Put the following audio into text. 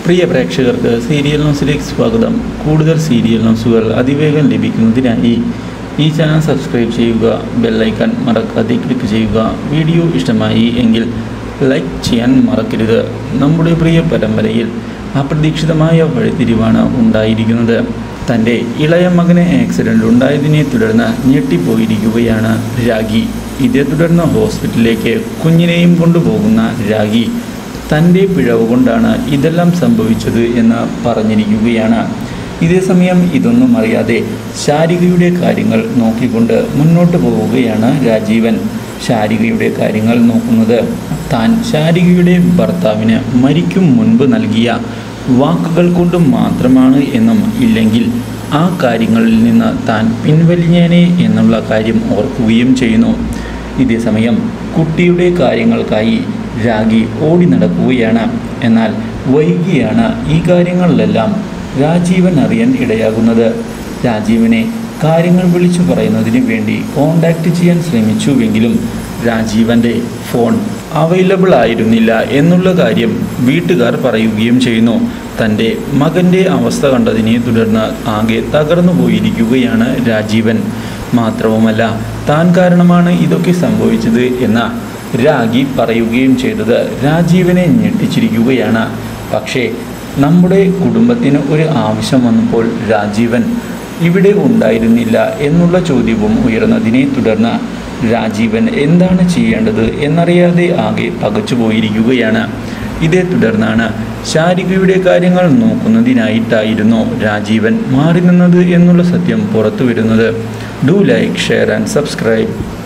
പ്രിയ പ്രേക്ഷകർക്ക് സീരിയൽ ന്യൂസിലേക്ക് സ്വാഗതം കൂടുതൽ സീരിയൽ ന്യൂസുകൾ അതിവേഗം ലഭിക്കുന്നതിനായി ഈ ചാനൽ സബ്സ്ക്രൈബ് ചെയ്യുക ബെല്ലൈക്കൺ മറക്കാതെ ക്ലിക്ക് ചെയ്യുക വീഡിയോ ഇഷ്ടമായി എങ്കിൽ ലൈക്ക് ചെയ്യാൻ മറക്കരുത് നമ്മുടെ പ്രിയ പരമ്പരയിൽ അപ്രതീക്ഷിതമായ വഴിത്തിരിവാണ് ഉണ്ടായിരിക്കുന്നത് തൻ്റെ ഇളയ മകന് ആക്സിഡൻ്റ് ഉണ്ടായതിനെ തുടർന്ന് ഞെട്ടിപ്പോയിരിക്കുകയാണ് രാഗി ഇതേ തുടർന്ന് ഹോസ്പിറ്റലിലേക്ക് കുഞ്ഞിനെയും കൊണ്ടുപോകുന്ന രാഗി തൻ്റെ പിഴവ് കൊണ്ടാണ് ഇതെല്ലാം സംഭവിച്ചത് എന്ന് പറഞ്ഞിരിക്കുകയാണ് ഇതേസമയം ഇതൊന്നും അറിയാതെ ശാരികയുടെ കാര്യങ്ങൾ നോക്കിക്കൊണ്ട് മുന്നോട്ട് പോവുകയാണ് രാജീവൻ ശാരികയുടെ കാര്യങ്ങൾ നോക്കുന്നത് താൻ ശാരികയുടെ ഭർത്താവിന് മരിക്കും മുൻപ് നൽകിയ വാക്കുകൾ കൊണ്ട് മാത്രമാണ് എന്നും ഇല്ലെങ്കിൽ ആ കാര്യങ്ങളിൽ നിന്ന് താൻ പിൻവലിഞ്ഞേനെ എന്നുള്ള കാര്യം ഓർക്കുകയും ചെയ്യുന്നു ഇതേസമയം കുട്ടിയുടെ കാര്യങ്ങൾക്കായി രാഗി ഓടി നടക്കുകയാണ് എന്നാൽ വൈകിയാണ് ഈ കാര്യങ്ങളിലെല്ലാം രാജീവൻ അറിയാൻ ഇടയാകുന്നത് രാജീവനെ കാര്യങ്ങൾ വിളിച്ചു പറയുന്നതിന് വേണ്ടി കോണ്ടാക്ട് ചെയ്യാൻ ശ്രമിച്ചുവെങ്കിലും രാജീവൻ്റെ ഫോൺ അവൈലബിൾ ആയിരുന്നില്ല എന്നുള്ള കാര്യം വീട്ടുകാർ പറയുകയും ചെയ്യുന്നു തൻ്റെ മകൻ്റെ അവസ്ഥ കണ്ടതിനെ തുടർന്ന് ആകെ തകർന്നു പോയിരിക്കുകയാണ് രാജീവൻ മാത്രവുമല്ല താൻ കാരണമാണ് ഇതൊക്കെ സംഭവിച്ചത് എന്ന രാഗി പറയുകയും ചെയ്തത് രാജീവനെ ഞെട്ടിച്ചിരിക്കുകയാണ് പക്ഷേ നമ്മുടെ കുടുംബത്തിന് ഒരു ആവശ്യം വന്നപ്പോൾ രാജീവൻ ഇവിടെ ഉണ്ടായിരുന്നില്ല എന്നുള്ള ചോദ്യവും ഉയർന്നതിനെ തുടർന്ന് രാജീവൻ എന്താണ് ചെയ്യേണ്ടത് എന്നറിയാതെ ആകെ പകച്ചു പോയിരിക്കുകയാണ് ഇതേ തുടർന്നാണ് ശാരികയുടെ കാര്യങ്ങൾ നോക്കുന്നതിനായിട്ടായിരുന്നു രാജീവൻ മാറി നിന്നത് എന്നുള്ള സത്യം പുറത്തു വരുന്നത് do like share and subscribe